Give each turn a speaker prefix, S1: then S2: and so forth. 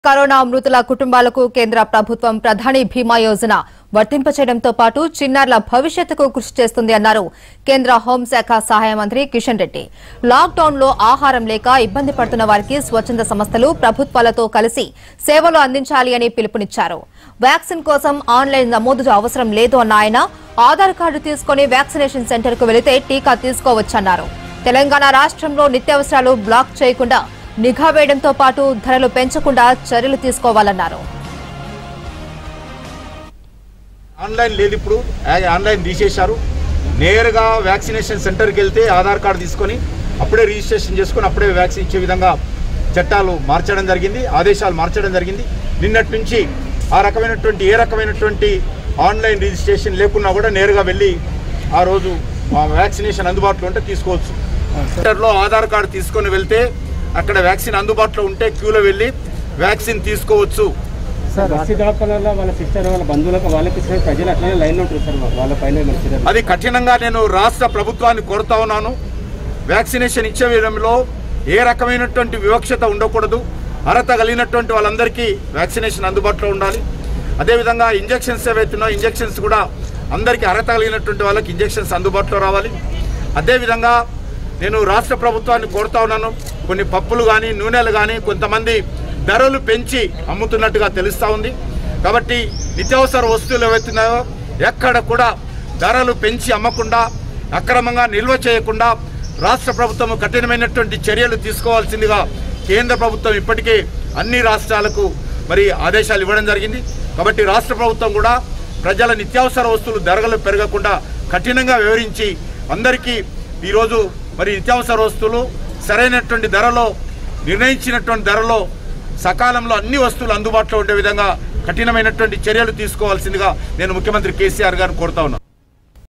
S1: corona మృతుల కుటుంబాలకు కేంద్ర ప్రభుత్వం ప్రధాని బీమా యోజన వర్తింపచేయడంతో పాటు చిన్నారుల భవిష్యత్తుకు కృషి చేస్తుంది అన్నారు కేంద్ర హోంశాఖ సహాయ మంత్రి కిషన్ రెడ్డి లాక్డౌన్ లో ఆహారం లేక ఇబ్బంది పడుతున్న వారికి స్వచ్ఛంద సంస్థలు ప్రభుత్వాలతో కలిసి సేవలు అందించాలి అని పిలుపునిచ్చారు వ్యాక్సిన్ కోసం ఆన్లైన్ నమోదు అవసరం లేదు అన్న ఆయన ఆధార్ కార్డు తీసుకుని వ్యాక్సినేషన్ సెంటర్ కు వెళితే టీకా తీసుకోవచ్చన్నారు తెలంగాణ రాష్ట్రంలో నిత్యావసరాలు బ్లాక్ చేయకుండా నిఘా వేయడంతో పాటు ధరలు పెంచకుండా చర్యలు తీసుకోవాలన్నారు
S2: ఆన్లైన్ లేదు ఇప్పుడు ఆ- ఆన్లైన్ తీసేశారు నేరుగా వ్యాక్సినేషన్ సెంటర్కి వెళ్తే ఆధార్ కార్డు తీసుకొని అప్పుడే రిజిస్ట్రేషన్ చేసుకొని అప్పుడే వ్యాక్సిన్ ఇచ్చే విధంగా చట్టాలు మార్చడం జరిగింది ఆదేశాలు మార్చడం జరిగింది నిన్నటి నుంచి ఆ రకమైనటువంటి ఏ రకమైనటువంటి ఆన్లైన్ రిజిస్ట్రేషన్ లేకున్నా కూడా నేరుగా వెళ్ళి ఆ రోజు ఆ వ్యాక్సినేషన్ అందుబాటులో ఉంటే తీసుకోవచ్చు సెంటర్లో ఆధార్ కార్డు తీసుకొని వెళ్తే అక్కడ వ్యాక్సిన్ అందుబాటులో ఉంటే క్యూలో వెళ్ళి వ్యాక్సిన్ తీసుకోవచ్చు
S3: సార్ రసీ దళపల్లలో వాళ్ళ సిస్టర్ వాళ్ళ బంధువులకు వాళ్ళకి ఇచ్చిన ప్రజలు అట్లనే లైన్లో ఉంటారు సార్ వాళ్ళ పైన మంచిది
S2: అది కఠినంగా నేను రాష్ట్ర ప్రభుత్వాన్ని కోరుతా ఉన్నాను వ్యాక్సినేషన్ ఇచ్చే విధంలో ఏ రకమైనటువంటి వివక్షత ఉండకూడదు అర్హత కలిగినటువంటి వాళ్ళందరికీ వ్యాక్సినేషన్ అందుబాటులో ఉండాలి అదేవిధంగా ఇంజెక్షన్స్ ఏవైతున్నాయో ఇంజెక్షన్స్ కూడా అందరికీ అర్హత కలిగినటువంటి వాళ్ళకి ఇంజెక్షన్స్ అందుబాటులో రావాలి అదేవిధంగా నేను రాష్ట్ర ప్రభుత్వాన్ని కోరుతా ఉన్నాను కొన్ని పప్పులు కానీ నూనెలు కానీ కొంతమంది ధరలు పెంచి అమ్ముతున్నట్టుగా తెలుస్తూ ఉంది కాబట్టి నిత్యావసర వస్తువులు ఏవైతున్నాయో ఎక్కడ కూడా ధరలు పెంచి అమ్మకుండా అక్రమంగా నిల్వ చేయకుండా రాష్ట్ర ప్రభుత్వం కఠినమైనటువంటి చర్యలు తీసుకోవాల్సిందిగా కేంద్ర ప్రభుత్వం ఇప్పటికే అన్ని రాష్ట్రాలకు మరి ఆదేశాలు ఇవ్వడం జరిగింది కాబట్టి రాష్ట్ర ప్రభుత్వం కూడా ప్రజల నిత్యావసర వస్తువులు ధరలు పెరగకుండా కఠినంగా వివరించి అందరికీ ఈరోజు మరి నిత్యావసర వస్తువులు సరైనటువంటి ధరలో నిర్ణయించినటువంటి ధరలో సకాలంలో అన్ని వస్తువులు అందుబాటులో ఉండే విధంగా కఠినమైనటువంటి చర్యలు తీసుకోవాల్సిందిగా నేను ముఖ్యమంత్రి కేసీఆర్ గారిని కోరుతా ఉన్నాను